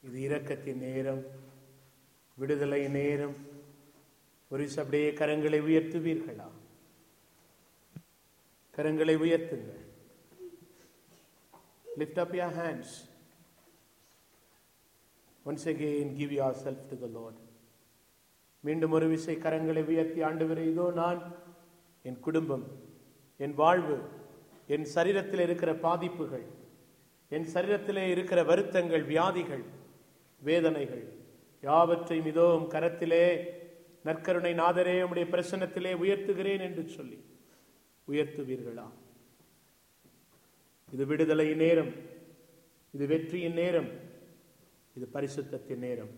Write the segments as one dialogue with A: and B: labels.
A: இது இரக்கத்தின் நேரம் விடுதலை நேரம் ஒரு அப்படியே கரங்களை உயர்த்துவீர்களா கரங்களை உயர்த்துங்கள் lift up your hands once again give yourself to the lord மீண்டும் ஒரு விசை கரங்களை உயர்த்தி ஆண்டவரே இதோ நான் என் குடும்பம் என் வாழ்வு என் சரீரத்தில் இருக்கிற பாதிப்புகள் என் சரீரத்திலே இருக்கிற வருத்தங்கள் வியாதிகள் வேதனைகள் யாவற்றையும் இதோ உம் கரத்திலே நற்கருணை நாதரே உம்முடைய பிரசன்னத்திலே உயர்த்துகிறேன் என்று சொல்லி உயர்த்துவீர்களா இது விடுதலையின் நேரம் இது வெற்றியின் நேரம் இது பரிசுத்தத்தின் நேரம்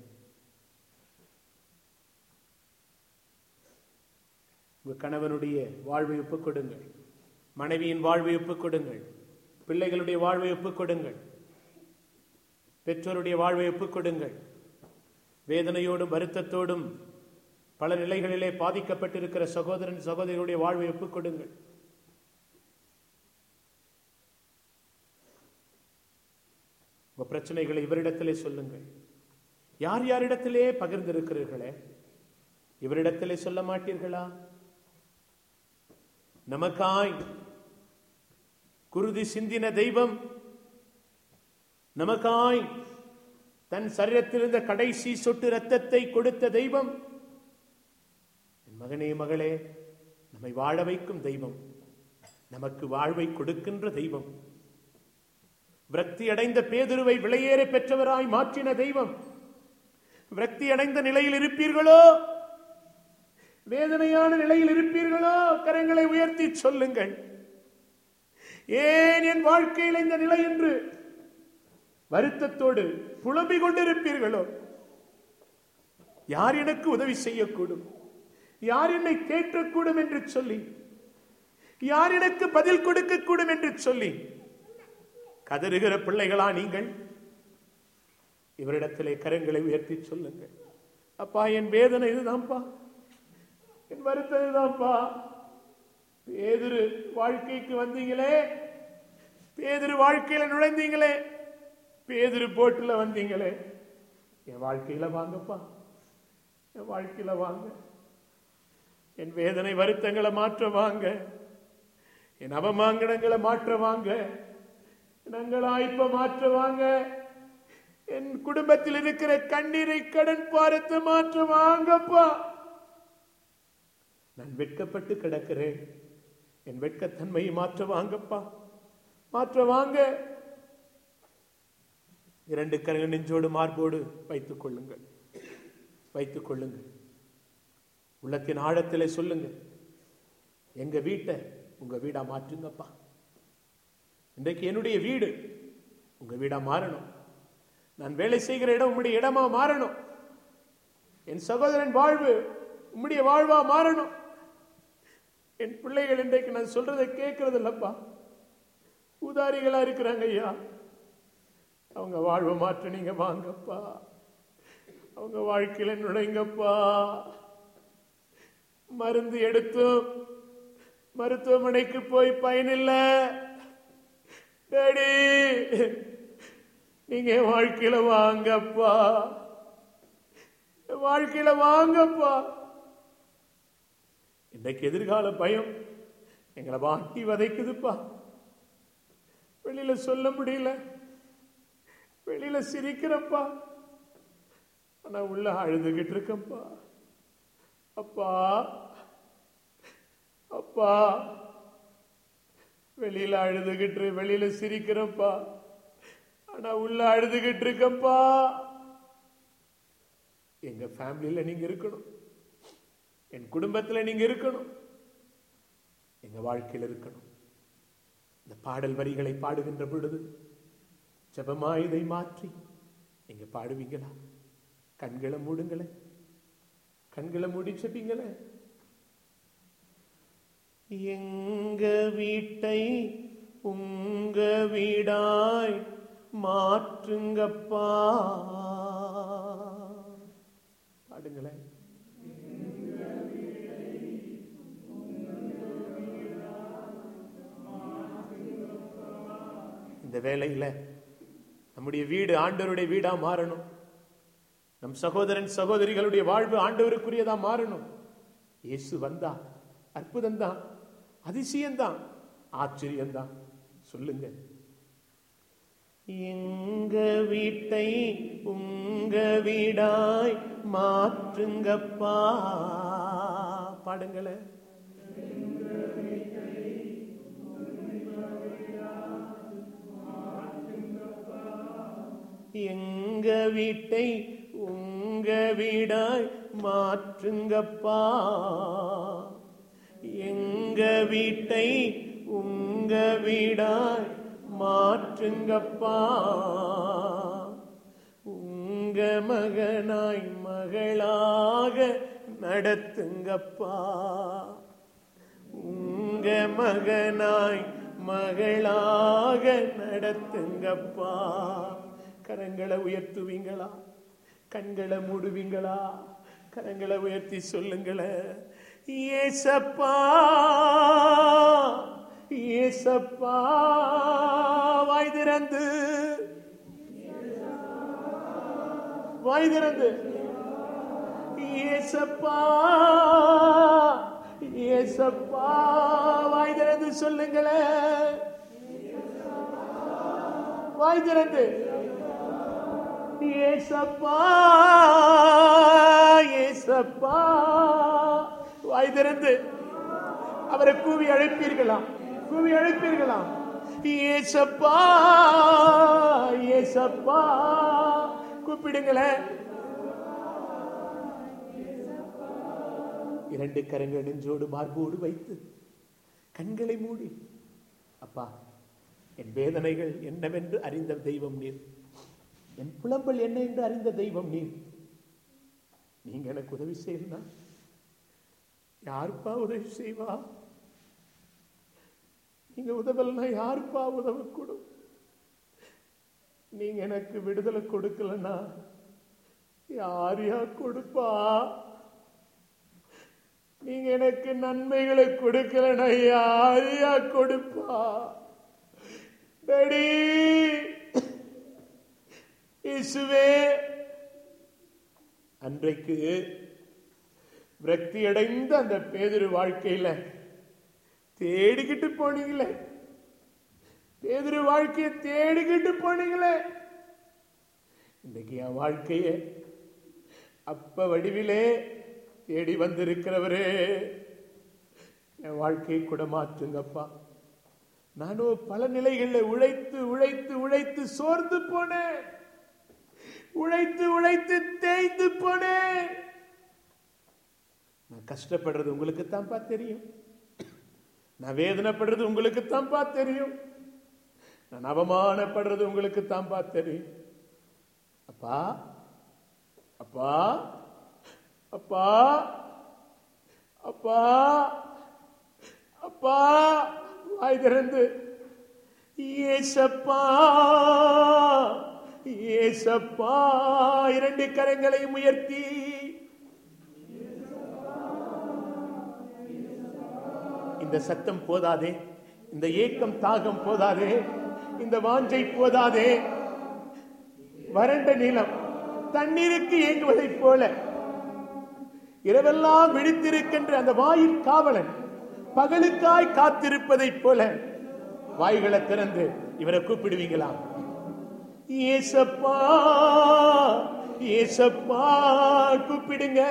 A: உங்க கணவனுடைய வாழ்வை ஒப்புக் கொடுங்கள் மனைவியின் வாழ்வை ஒப்புக் கொடுங்கள் பிள்ளைகளுடைய வாழ்வை ஒப்புக் கொடுங்கள் பெற்றோருடைய வாழ்வை ஒப்புக் கொடுங்கள் வேதனையோடும் வருத்தத்தோடும் பல நிலைகளிலே பாதிக்கப்பட்டிருக்கிற சகோதரன் சகோதரிகளுடைய வாழ்வை ஒப்புக் கொடுங்கள் உங்க பிரச்சனைகளை இவரிடத்திலே சொல்லுங்கள் யார் யாரிடத்திலே பகிர்ந்திருக்கிறீர்களே இவரிடத்திலே சொல்ல மாட்டீர்களா நமக்காய் குருதி சிந்தின தெய்வம் நமக்காய் தன் சரீரத்தில் இருந்த கடைசி சொட்டு ரத்தத்தை கொடுத்த தெய்வம் என் மகனே மகளே நம்மை வாழ வைக்கும் தெய்வம் நமக்கு வாழ்வை கொடுக்கின்ற தெய்வம் விரக்தி அடைந்த பேதுருவை விலையேற பெற்றவராய் மாற்றின தெய்வம் விரக்தி அடைந்த நிலையில் இருப்பீர்களோ வேதனையான நிலையில் இருப்பீர்களோ கரங்களை உயர்த்தி சொல்லுங்கள் ஏன் என் வாழ்க்கையில் இந்த நிலை என்று வருத்தத்தோடு புலம்பிக் கொண்டிருப்பீர்களோ யார் எனக்கு உதவி செய்யக்கூடும் யார் என்னை கேட்கக்கூடும் என்று சொல்லி யார் எனக்கு பதில் கொடுக்கக்கூடும் என்று சொல்லி கதறுகிற பிள்ளைகளா நீங்கள் இவரிடத்திலே கரங்களை உயர்த்தி சொல்லுங்கள் அப்பா என் வேதனை இதுதான்ப்பா என் வருத்தம் இதுதான்ப்பா பேதுரு வாழ்க்கைக்கு வந்தீங்களே பேதுரு வாழ்க்கையில நுழைந்தீங்களே பேதுரு போட்டுல வந்தீங்களே என் வாழ்க்கையில வாங்கப்பா என் வாழ்க்கையில வாங்க என் வேதனை வருத்தங்களை மாற்ற வாங்க என் அவமாங்கனங்களை மாற்ற வாங்க என் அங்கலாய்ப்ப மாற்ற வாங்க என் குடும்பத்தில் இருக்கிற கண்ணீரை கடன் பாரத்தை மாற்ற வாங்கப்பா நான் வெட்கப்பட்டு கிடக்கிறேன் என் வெட்கத்தன்மையை மாற்ற வாங்கப்பா மாற்ற வாங்க இரண்டு கரங்கள் நெஞ்சோடு மார்போடு வைத்துக் கொள்ளுங்கள் வைத்துக் கொள்ளுங்கள் உள்ளத்தின் ஆழத்திலே சொல்லுங்க எங்க வீட்டை உங்க வீடா மாற்றுங்கப்பா இன்றைக்கு என்னுடைய வீடு உங்க வீடா மாறணும் நான் வேலை செய்கிற இடம் உம்முடைய இடமா மாறணும் என் சகோதரன் வாழ்வு உம்முடைய வாழ்வா மாறணும் என் பிள்ளைகள் இன்றைக்கு நான் சொல்றதை கேட்கறது இல்லப்பா உதாரிகளா இருக்கிறாங்க ஐயா அவங்க வாழ்வை மாற்ற நீங்க வாங்கப்பா அவங்க வாழ்க்கையில நுழைங்கப்பா மருந்து எடுத்தும் மருத்துவமனைக்கு போய் பயனில்ல டேடி நீங்க என் வாழ்க்கையில வாங்கப்பா என் வாழ்க்கையில வாங்கப்பா இன்றைக்கு எதிர்கால பயம் எங்களை வாட்டி வதைக்குதுப்பா வெளியில சொல்ல முடியல வெளியில சிரிக்கிறப்பா ஆனா உள்ள அழுதுகிட்டு இருக்கேன்ப்பா அப்பா அப்பா வெளியில அழுதுகிட்டு வெளியில சிரிக்கிறப்பா ஆனா உள்ள அழுதுகிட்டு இருக்கப்பா எங்க ஃபேமிலியில நீங்க இருக்கணும் என் குடும்பத்துல நீங்க இருக்கணும் எங்க வாழ்க்கையில் இருக்கணும் இந்த பாடல் வரிகளை பாடுகின்ற பொழுது ஜபமா இதை மாற்றி நீங்க பாடுவீங்களா கண்களை மூடுங்களே கண்களை மூடி செப்பீங்களே எங்க வீட்டை உங்க வீடாய் மாற்றுங்கப்பா பாடுங்களேன் இந்த வேலையில நம்முடைய வீடு ஆண்டவருடைய வீடா மாறணும் நம் சகோதரன் சகோதரிகளுடைய வாழ்வு ஆண்டவருக்குரியதா மாறணும் இயேசு வந்தா அற்புதம்தான் அதிசயம்தான் ஆச்சரியம்தான் சொல்லுங்க எங்க வீட்டை உங்க வீடாய் மாற்றுங்கப்பா பாடுங்களேன் எங்க வீட்டை உங்க வீடாய் மாற்றுங்கப்பா எங்க வீட்டை உங்க வீடாய் மாற்றுங்கப்பா உங்க மகனாய் மகளாக நடத்துங்கப்பா உங்க மகனாய் மகளாக நடத்துங்கப்பா கரங்களை உயர்த்துவீங்களா கண்களை மூடுவீங்களா கரங்களை உயர்த்தி சொல்லுங்களே ஏசப்பா ஏசப்பா வாய் திறந்து வாய் திறந்து ஏசப்பா ஏசப்பா வாய் திறந்து சொல்லுங்களே வாய் திறந்து ஏசப்பா ஏசப்பா வாய் திறந்து அவரை கூவி அழைப்பீர்களா கூவி அழைப்பீர்களா ஏசப்பா ஏசப்பா கூப்பிடுங்களேன் இரண்டு கரங்கள் நெஞ்சோடு மார்போடு வைத்து கண்களை மூடி அப்பா என் வேதனைகள் என்னவென்று அறிந்த தெய்வம் நீர் என் புலம்பல் என்ன என்று அறிந்த தெய்வம் நீர் நீங்க எனக்கு உதவி செய்யலாம் யாருப்பா உதவி செய்வா நீங்க உதவலனா யாருப்பா உதவக்கூடும் நீங்க எனக்கு விடுதலை கொடுக்கலன்னா யார் யார் கொடுப்பா நீங்க எனக்கு நன்மைகளை கொடுக்கலனா யார் யார் கொடுப்பா டேடி இயேசுவே அன்றைக்கு விரக்தி அடைந்த அந்த பேதிரு வாழ்க்கையில தேடிக்கிட்டு போனீங்களே பேதிரு வாழ்க்கையை தேடிக்கிட்டு போனீங்களே இன்னைக்கு என் வாழ்க்கைய அப்ப வடிவிலே தேடி வந்திருக்கிறவரே என் வாழ்க்கையை கூட மாற்றுங்கப்பா நானும் பல நிலைகளில் உழைத்து உழைத்து உழைத்து சோர்ந்து போனேன் உழைத்து உழைத்து தேய்ந்து போனேன் நான் கஷ்டப்படுறது உங்களுக்கு தான்ப்பா தெரியும் நான் வேதனைப்படுறது உங்களுக்கு தான்ப்பா தெரியும் நான் அவமானப்படுறது உங்களுக்கு தான்ப்பா தெரியும் அப்பா அப்பா அப்பா அப்பா அப்பா வாய் திறந்து ஏசப்பா ஏசப்பா இரண்டு கரங்களையும் உயர்த்தி இந்த சத்தம் போதாதே இந்த ஏக்கம் தாகம் போதாதே இந்த வாஞ்சை போதாதே வறண்ட நிலம் தண்ணீருக்கு ஏங்குவதைப் போல இரவெல்லாம் விழித்திருக்கின்ற அந்த வாயில் காவலன் பகலுக்காய் காத்திருப்பதைப் போல வாய்களை திறந்து இவரை கூப்பிடுவீங்களா ஏசப்பா ஏசப்பா கூப்பிடுங்க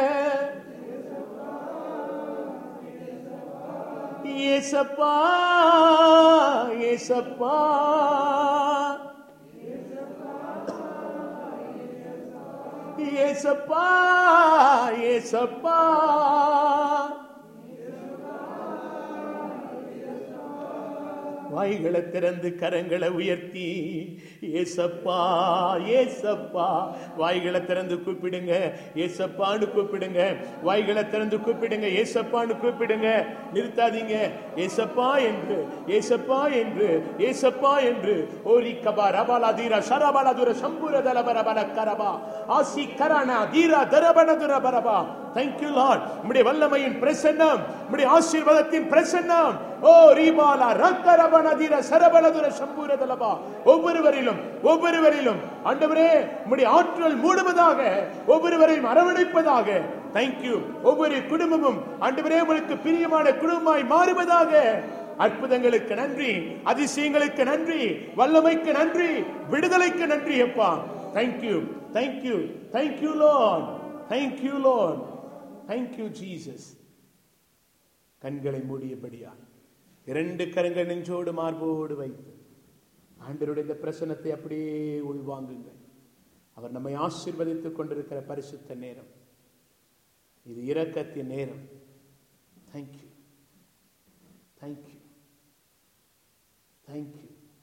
A: ஏசப்பா ஏசப்பா ஏசப்பா ஏசப்பா வாய்களை திறந்து கரங்களை உயர்த்தி ஏசப்பா ஏசப்பா வாய்களை திறந்து கூப்பிடுங்க ஏசப்பான்னு கூப்பிடுங்க வாய்களை திறந்து கூப்பிடுங்க ஏசப்பான்னு கூப்பிடுங்க நிறுத்தாதீங்க ஏசப்பா என்று ஏசப்பா என்று ஏசப்பா என்று ஓரி கபா ரபாலா தீரா ஷரபாலா துர சம்பூர தலபரபல கரபா ஆசி கரானா தீரா தரபன துரபரபா தேங்க்யூ லார்ட் உம்முடைய வல்லமையின் பிரசன்னம் உம்முடைய ஆசீர்வாதத்தின் பிரசன்னம் ஓ ரீபாலா ரக்கரபனதிர சரபலதுர சம்பூரதலபா ஒவ்வொருவரிலும் ஒவ்வொருவரிலும் ஆண்டவரே உம்முடைய ஆற்றல் மூடுவதாக ஒவ்வொருவரையும் அரவணைப்பதாக தேங்க்யூ ஒவ்வொரு குடும்பமும் ஆண்டவரே உங்களுக்கு பிரியமான குடும்பமாய் மாறுவதாக அற்புதங்களுக்கு நன்றி அதிசயங்களுக்கு நன்றி வல்லமைக்கு நன்றி விடுதலைக்கு நன்றி அப்பா thank you thank you thank you Lord thank you Lord thank you Jesus கண்களை மூடியபடியா இரண்டு கரங்கள் நெஞ்சோடு மார்போடு வைத்து ஆண்டருடைய இந்த பிரசனத்தை அப்படியே உள்வாங்குங்கள் அவர் நம்மை ஆசீர்வதித்துக் கொண்டிருக்கிற பரிசுத்த நேரம் இது இரக்கத்தின் நேரம் thank you thank you thank you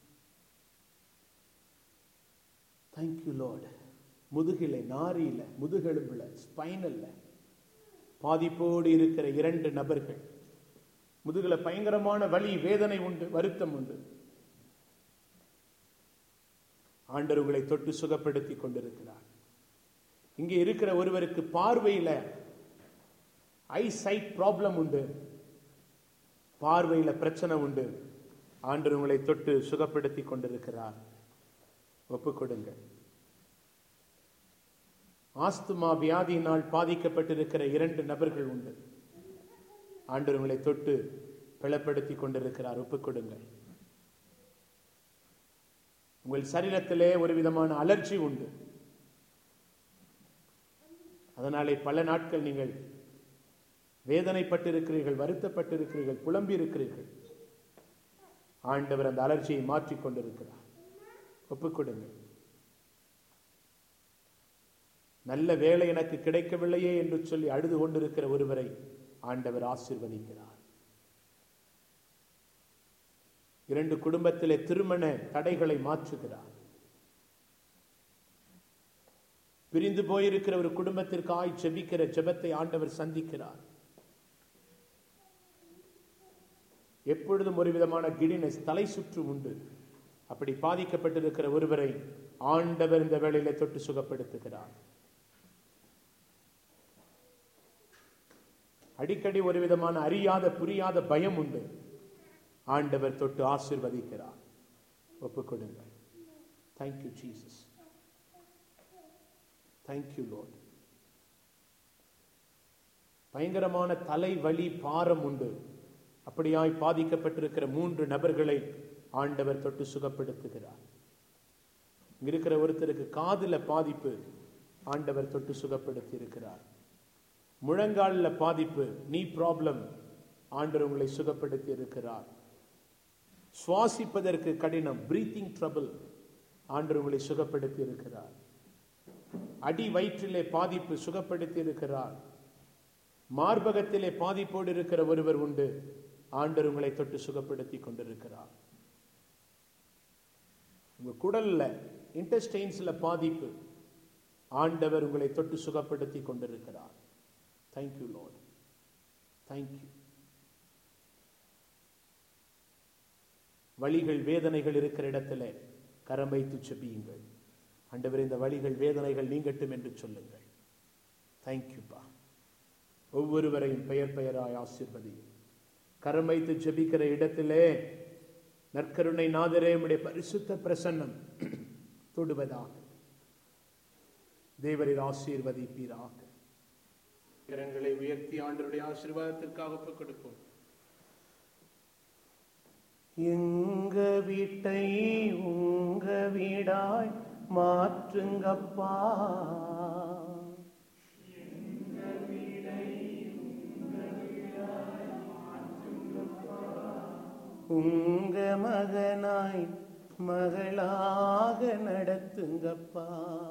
A: thank you Lord முதுகில நாரியில முதுகெலும்புல ஸ்பைனல்ல பாதிப்போடு இருக்கிற இரண்டு நபர்கள் முதுகுல பயங்கரமான வலி வேதனை உண்டு வருத்தம் உண்டு ஆண்டவர் உங்களை தொட்டு சுகப்படுத்தி கொண்டிருக்கிறார் இங்கே இருக்கிற ஒருவருக்கு பார்வையில ஐ சைட் ப்ராப்ளம் உண்டு பார்வையில பிரச்சனை உண்டு ஆண்டவர் உங்களை தொட்டு சுகப்படுத்தி கொண்டிருக்கிறார் ஒப்புக்கொடுங்க ஆஸ்துமா வியாதியினால் பாதிக்கப்பட்டிருக்கிற இரண்டு நபர்கள் உண்டு ஆண்டவர் உங்களை தொட்டு பிளப்படுத்தி கொண்டிருக்கிறார் ஒப்புக்கொடுங்கள் உங்கள் சரீரத்திலே ஒரு விதமான அலர்ஜி உண்டு அதனாலே பல நாட்கள் நீங்கள் வேதனைப்பட்டிருக்கிறீர்கள் வருத்தப்பட்டிருக்கிறீர்கள் புலம்பி இருக்கிறீர்கள் ஆண்டவர் அந்த அலர்ஜியை மாற்றிக் கொண்டிருக்கிறார் ஒப்புக்கொடுங்கள் நல்ல வேலை எனக்கு கிடைக்கவில்லையே என்று சொல்லி அழுது கொண்டிருக்கிற ஒருவரை ஆண்டவர் ஆசிர்வதிக்கிறார் இரண்டு குடும்பத்திலே திருமண தடைகளை மாற்றுகிறார் பிரிந்து போயிருக்கிற ஒரு குடும்பத்திற்காய் ஜெபிக்கிற ஜெபத்தை ஆண்டவர் சந்திக்கிறார் எப்பொழுதும் ஒரு விதமான கிடினஸ் தலை சுற்று உண்டு அப்படி பாதிக்கப்பட்டிருக்கிற ஒருவரை ஆண்டவர் இந்த வேளையில தொட்டு சுகப்படுத்துகிறார் அடிக்கடி ஒரு விதமான அறியாத புரியாத பயம் உண்டு ஆண்டவர் தொட்டு ஆசிர்வதிக்கிறார் ஒப்புக்கொடுங்கள் தேங்க்யூ ஜீசஸ் தேங்க்யூ லோட் பயங்கரமான தலை வலி பாரம் உண்டு அப்படியாய் பாதிக்கப்பட்டிருக்கிற மூன்று நபர்களை ஆண்டவர் தொட்டு சுகப்படுத்துகிறார் இங்க இருக்கிற ஒருத்தருக்கு காதுல பாதிப்பு ஆண்டவர் தொட்டு சுகப்படுத்தி இருக்கிறார் முழங்கால்ல பாதிப்பு நீ ப்ராப்ளம் ஆண்டவர் உங்களை சுகப்படுத்தி இருக்கிறார் சுவாசிப்பதற்கு கடினம் பிரீத்திங் ட்ரபிள் ஆண்டவர் உங்களை சுகப்படுத்தி இருக்கிறார் அடி வயிற்றிலே பாதிப்பு சுகப்படுத்தி இருக்கிறார் மார்பகத்திலே பாதிப்போடு இருக்கிற ஒருவர் உண்டு ஆண்டவர் உங்களை தொட்டு சுகப்படுத்தி கொண்டிருக்கிறார் உங்க குடல்ல இன்டெஸ்டைன்ஸ்ல பாதிப்பு ஆண்டவர் உங்களை தொட்டு சுகப்படுத்தி கொண்டிருக்கிறார் தேங்க்யூ லார்ட் தேங்க்யூ வழிகள் வேதனைகள் இருக்கிற இடத்துல கரம் வைத்து செபியுங்கள் ஆண்டவர் இந்த வழிகள் வேதனைகள் நீங்கட்டும் என்று சொல்லுங்கள் தேங்க்யூப்பா ஒவ்வொருவரையும் பெயர் பெயராய் ஆசிர்வதியும் கரம் வைத்து ஜெபிக்கிற இடத்திலே நற்கருணை நாதரே உடைய பரிசுத்த பிரசன்னம் தொடுவதாக தேவரில் ஆசீர்வதிப்பீராக கரங்களை உயர்த்தி ஆண்டருடைய ஆசீர்வாதத்திற்காக ஒப்புக் கொடுப்போம் எங்க வீட்டை உங்க வீடாய் மாற்றுங்கப்பா உங்க மகனாய் மகளாக நடத்துங்கப்பா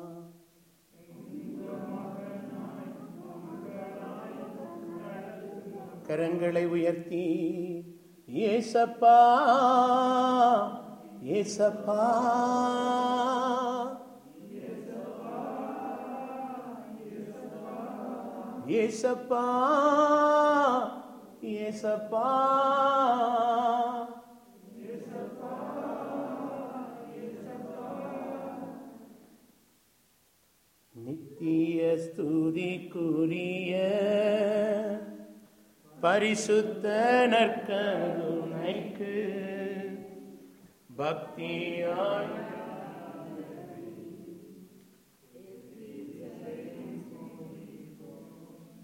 A: கரங்களை உயர்த்தி ஏசப்பா ஏசப்பா ஏசப்பா ஏசப்பா நித்திய ஸ்துதிக்குரிய பரிசுத்த நற்கருணைக்கு பக்தியாய்